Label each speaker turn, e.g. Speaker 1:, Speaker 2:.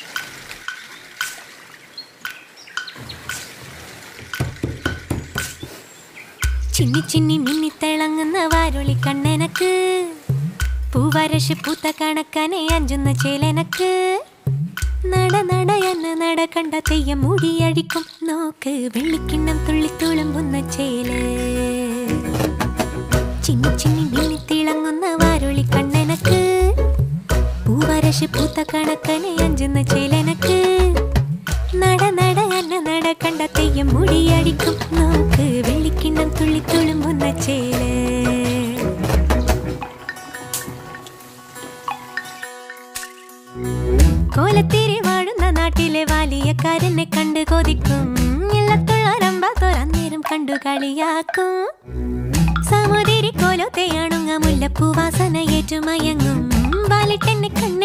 Speaker 1: ചിന്നി ചിന്നി മിന്നി തിളങ്ങുന്ന വാരുളി കണ്ണനക്ക് പൂവരശ് പൂത്ത കണക്കനെ അഞ്ചുന്ന ചേലനക്ക് നട നട എന്ന നട കണ്ട തെയ്യം മുടിയടിക്കും നോക്ക് വെള്ളിക്കിണ്ണം തുള്ളി തുളുമ്പുന്ന ചേല് ചിന്നി ചിന്നി മിന്നി തിളങ്ങുന്ന വാരുളി കണ്ണനക്ക് പൂവരശ് പൂത്ത കണക്കനെ അഞ്ചുന്ന ചേലനക്ക് നട നട എന്ന നട കണ്ട തെയ്യം മുടിയടിക്കും നോക്ക് വെള്ളിക്കിണ്ണം തുള്ളി തുളുമ്പുന്ന ചേല് കോലത്തിരി വാഴുന്ന നാട്ടിലെ വാലിയക്കാരനെ കണ്ട് കൊതിക്കും ഇല്ലത്തുള്ളരമ്പ തുറന്നേരം കണ്ടു കളിയാക്കും സമുതിരി കോലത്തെയാണുങ്ങ മുല്ലപ്പൂവാസന ഏറ്റുമയങ്ങും വാലിട്ടെന്നെ കണ്ണ്